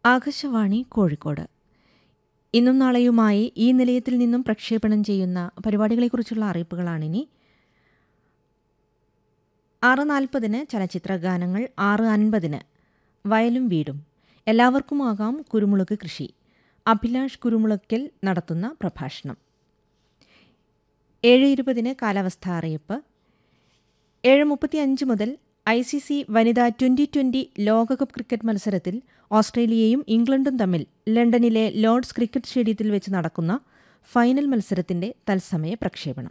ആകാശവാണി കോഴിക്കോട് ഇന്നും നാളെയുമായി ഈ നിലയത്തിൽ നിന്നും പ്രക്ഷേപണം ചെയ്യുന്ന പരിപാടികളെക്കുറിച്ചുള്ള അറിയിപ്പുകളാണിനി ആറ് നാൽപ്പതിന് ചലച്ചിത്ര ഗാനങ്ങൾ ആറ് അൻപതിന് വയലും വീടും എല്ലാവർക്കുമാകാം കുരുമുളക് കൃഷി അഭിലാഷ് കുരുമുളക്കൽ നടത്തുന്ന പ്രഭാഷണം ഏഴ് ഇരുപതിന് കാലാവസ്ഥാ അറിയിപ്പ് ഏഴ് മുപ്പത്തി അഞ്ച് മുതൽ ഐ സി സി വനിതാ ട്വന്റി ട്വന്റി ലോകകപ്പ് ക്രിക്കറ്റ് മത്സരത്തിൽ ഓസ്ട്രേലിയയും ഇംഗ്ലണ്ടും തമ്മിൽ ലണ്ടനിലെ ലോർഡ്സ് ക്രിക്കറ്റ് സ്റ്റേഡിയത്തിൽ വെച്ച് നടക്കുന്ന ഫൈനൽ മത്സരത്തിന്റെ തത്സമയ പ്രക്ഷേപണം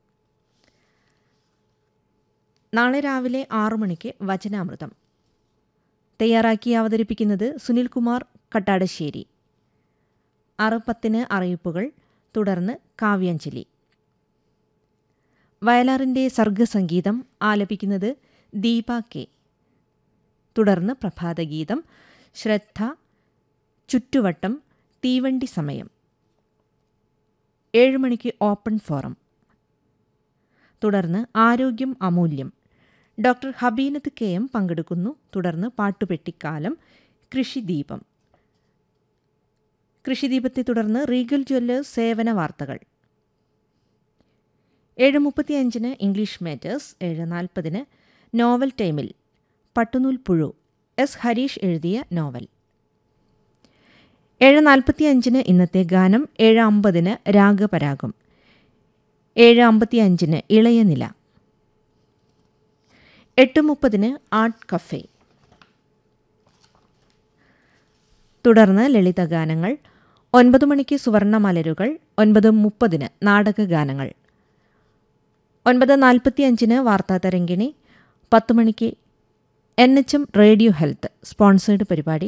നാളെ രാവിലെ ആറു മണിക്ക് വചനാമൃതം തയ്യാറാക്കി അവതരിപ്പിക്കുന്നത് സുനിൽകുമാർ കട്ടാടശ്ശേരി ആറ് പത്തിന് അറിയിപ്പുകൾ തുടർന്ന് കാവ്യാഞ്ജലി വയലാറിന്റെ സർഗസംഗീതം ആലപിക്കുന്നത് ദീപ കെ തുടർന്ന് പ്രഭാതഗീതം ശ്രദ്ധ ചുറ്റുവട്ടം തീവണ്ടി സമയം ഏഴ് മണിക്ക് ഓപ്പൺ ഫോറം തുടർന്ന് ആരോഗ്യം അമൂല്യം ഡോക്ടർ ഹബീനത്ത് കെ എം പങ്കെടുക്കുന്നു തുടർന്ന് പാട്ടുപെട്ടിക്കാലം കൃഷിദീപം കൃഷിദീപത്തെ തുടർന്ന് റീഗൽ ജ്വല്ലേഴ്സ് സേവന വാർത്തകൾ ഏഴ് മുപ്പത്തിയഞ്ചിന് ഇംഗ്ലീഷ് മാറ്റേഴ്സ് ഏഴ് നാൽപ്പതിന് നോവൽ ടൈമിൽ പട്ടുനൂൽ പുഴു എസ് ഹരീഷ് എഴുതിയ നോവൽ ഏഴ് നാൽപ്പത്തിയഞ്ചിന് ഇന്നത്തെ ഗാനം ഏഴ് അമ്പതിന് രാഗപരാഗം ഏഴ് അമ്പത്തിയഞ്ചിന് ഇളയനില എട്ട് മുപ്പതിന് ആർട്ട് കഫേ തുടർന്ന് ലളിതഗാനങ്ങൾ ഒൻപത് മണിക്ക് സുവർണമലരുകൾ ഒൻപത് മുപ്പതിന് നാടകഗാനങ്ങൾ ഒൻപത് നാൽപ്പത്തിയഞ്ചിന് വാർത്താ തരങ്കിണി പത്ത് മണിക്ക് N H M radio health sponsored പരിപാടി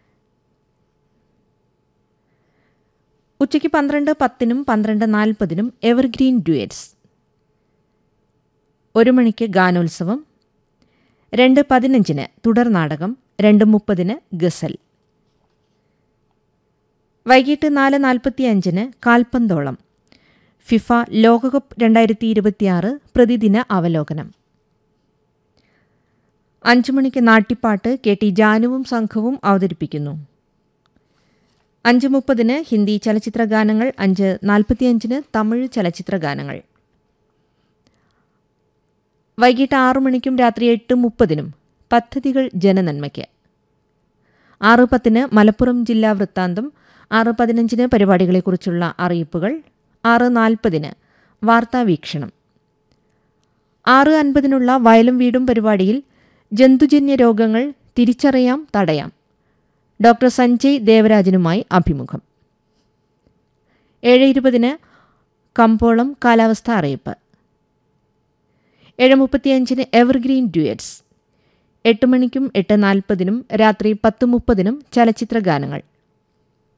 ഉച്ചയ്ക്ക് പന്ത്രണ്ട് പത്തിനും പന്ത്രണ്ട് നാൽപ്പതിനും എവർഗ്രീൻ ഡ്യുയറ്റ്സ് ഒരു മണിക്ക് ഗാനോത്സവം രണ്ട് പതിനഞ്ചിന് തുടർ നാടകം രണ്ട് മുപ്പതിന് ഗസൽ വൈകിട്ട് നാല് നാൽപ്പത്തിയഞ്ചിന് കാൽപന്തോളം ഫിഫ ലോകകപ്പ് രണ്ടായിരത്തി ഇരുപത്തിയാറ് പ്രതിദിന അവലോകനം അഞ്ചു മണിക്ക് നാട്ടിപ്പാട്ട് കെ ടി ജാനുവും സംഘവും അവതരിപ്പിക്കുന്നു അഞ്ച് മുപ്പതിന് ഹിന്ദി ചലച്ചിത്ര ഗാനങ്ങൾ അഞ്ച് നാൽപ്പത്തിയഞ്ചിന് തമിഴ് ചലച്ചിത്ര ഗാനങ്ങൾ വൈകിട്ട് ആറു മണിക്കും രാത്രി എട്ട് മുപ്പതിനും പദ്ധതികൾ ജനനന്മയ്ക്ക് ആറ് പത്തിന് മലപ്പുറം ജില്ലാ വൃത്താന്തം ആറ് പതിനഞ്ചിന് പരിപാടികളെക്കുറിച്ചുള്ള അറിയിപ്പുകൾ ആറ് നാൽപ്പതിന് വാർത്താവീക്ഷണം ആറ് അൻപതിനുള്ള വയലും വീടും പരിപാടിയിൽ ജന്തുജന്യ രോഗങ്ങൾ തിരിച്ചറിയാം തടയാം ഡോക്ടർ സഞ്ജയ് ദേവരാജനുമായി അഭിമുഖം ഏഴ് ഇരുപതിന് കമ്പോളം കാലാവസ്ഥ അറിയിപ്പ് ഏഴ് മുപ്പത്തിയഞ്ചിന് എവർഗ്രീൻ ഡ്യുയറ്റ്സ് എട്ട് മണിക്കും എട്ട് നാൽപ്പതിനും രാത്രി പത്ത് മുപ്പതിനും ചലച്ചിത്ര ഗാനങ്ങൾ